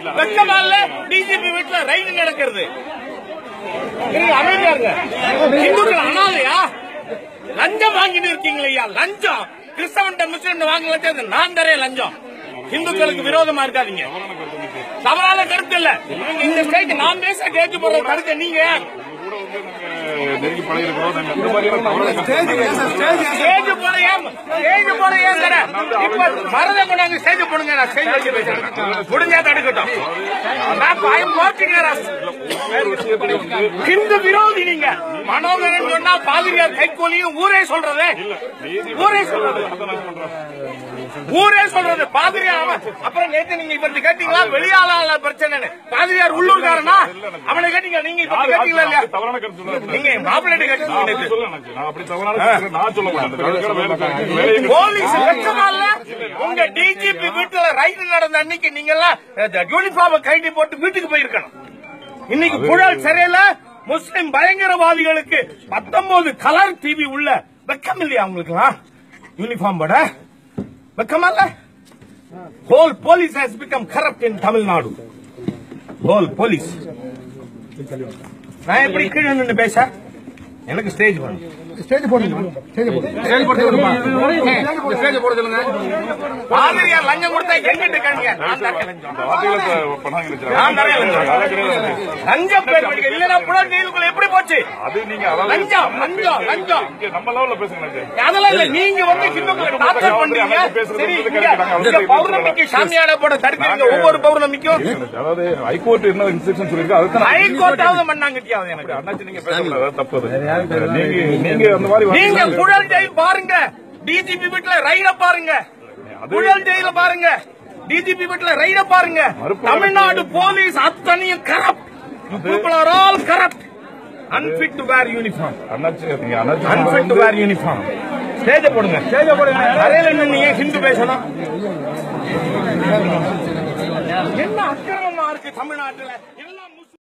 வெக்கமா இல்ல டிஜிபி வீட்டுல ரைடு நடக்கிறது இருங்க, அமைதியா இருங்க இந்துக்கள் அனாதையா லஞ்சம் வாங்கிட்டு இருக்கீங்களே ஐயா லஞ்சம் கிறிஸ்தவன்ட்ட முஸ்லிம் வாங்கல நான் தரேன் லஞ்சம் இந்துக்களுக்கு விரோதமா இருக்காதீங்க தவறான கருத்து இல்ல நீங்க இந்த ஸ்டேஜ் நான் பேச கேட்டு போற கருத்து நீங்க நெருங்கி பழகிருக்கிறோம் நாங்க இந்த மாதிரியான தவறான கருத்து ஸ்டேஜ் போற ஏன் ஸ்டேஜ் போற ஏன் சார் இப்ப மரத கொண்டாங்க ஸ்டேஜ் போடுங்க நான் ஸ்டேஜ் வச்சு பேசுறேன் முடிஞ்சா தடுக்கட்டும் நான் பயம் ஹிந்து விரோதி நீங்க மனோகரன் சொன்னா பாதிரியார் கைகூலியும் ஊரே சொல்றது ஊரே சொல்றது ஊரே சொல்றது பாதிரியார் அவன் அப்புறம் நேத்து நீங்க இப்ப கேட்டீங்களா வெளியாள பிரச்சனை பாதிரியார் உள்ளூர்காரனா அவனை கேட்டீங்க நீங்க இப்ப கேட்டீங்களா இல்லையா தவறான கருத்து சொல்ல நீங்க மாப்பிள்ளை கேட்டீங்க அப்படி நேத்து. சொல்ல எனக்கு. நான் அப்படி தவறான கருத்து நான் சொல்ல மாட்டேன் அந்த கருத்துக்களை வேலை பார்க்க- வேலையை போலீஸ் வெக்கமா இல்ல உங்க டிஜிபி வீட்டுல ரைடு நடந்த அன்னைக்கு நீங்க எல்லாம் யூனிஃபார்ம் கைட்டி போட்டு வீட்டுக்கு போயிருக்கணும் இன்னைக்கு புழல் சிறையில முஸ்லிம் பயங்கரவாதிகளுக்கு பத்தொன்பது கலர் டிவி உள்ள வெக்கம் இல்லையா உங்களுக்குலாம் யூனிஃபார்ம் போட வெக்கமா இல்ல whole police has become corrupt in Tamil Nadu whole police நான் எப்படி கீழே நின்று பேச எனக்கு ஸ்டேஜ் வேணும் ஸ்டேஜ் போடுங்க ஸ்டேஜ் போடுங்க பாதிரியார் லஞ்சம் கொடுத்தா எங்கிட்டு கணிங்க நான் தரேன் லஞ்சம் இந்த வார்த்தைகளை இப்ப பண்ணாங்க நினைச்சேன். நான் தரேன் லஞ்சம். அதெல்லாம் கிடையாது. லஞ்சம் பேர் படிக்க இல்லனா புலன் ஜெயிலுக்குள்ள எப்படி போச்சு அது நீங்க அதாவது லஞ்சம், லஞ்சம், லஞ்சம். இங்க நம்ம லெவல்ல பேசுங்க நினைச்சேன். அதெல்லாம் இல்ல நீங்க வந்து ஹிந்துக்களை டார்ச்சர் பண்றீங்க சரி இங்க இங்க பௌர்ணமிக்கு சாமியாட போட தடுக்கிறீங்க ஒவ்வொரு பௌர்ணமிக்கும் அதாவது ஹைகோர்ட் என்ன இன்ஸ்ட்ரக்ஷன் சொல்லிருக்கு அதுதான் நான் ஹைகோர்ட்டாவது மண்ணாங்கட்டியாவது எனக்கு அண்ணாச்சி நீங்க பேசல அதாவது தப்பு அது. நீங்க நீங்க அந்த மாதிரி நீங்க வார்த்தைகளை- புழல் ஜெயில் பாருங்க டிஜிபி வீட்டுல ரைட பாருங்க புழல் ஜெயில பாருங்க டிஜிபி வீட்டுல ரைட பாருங்க தமிழ்நாடு போலீஸ் அத்தனையும் corrupt people are all corrupt unfit to wear uniform அண்ணாச்சி நீங்க அண்ணாச்சி அன்பிட் டு வேர் யூனிஃபார்ம் ஸ்டேஜ போடுங்க ஸ்டேஜ போடுங்க அறையில நின்னு நீங்க ஹிந்து பேசணும் என்ன அக்கிரமமா இருக்கு தமிழ்நாட்டுல இல்ல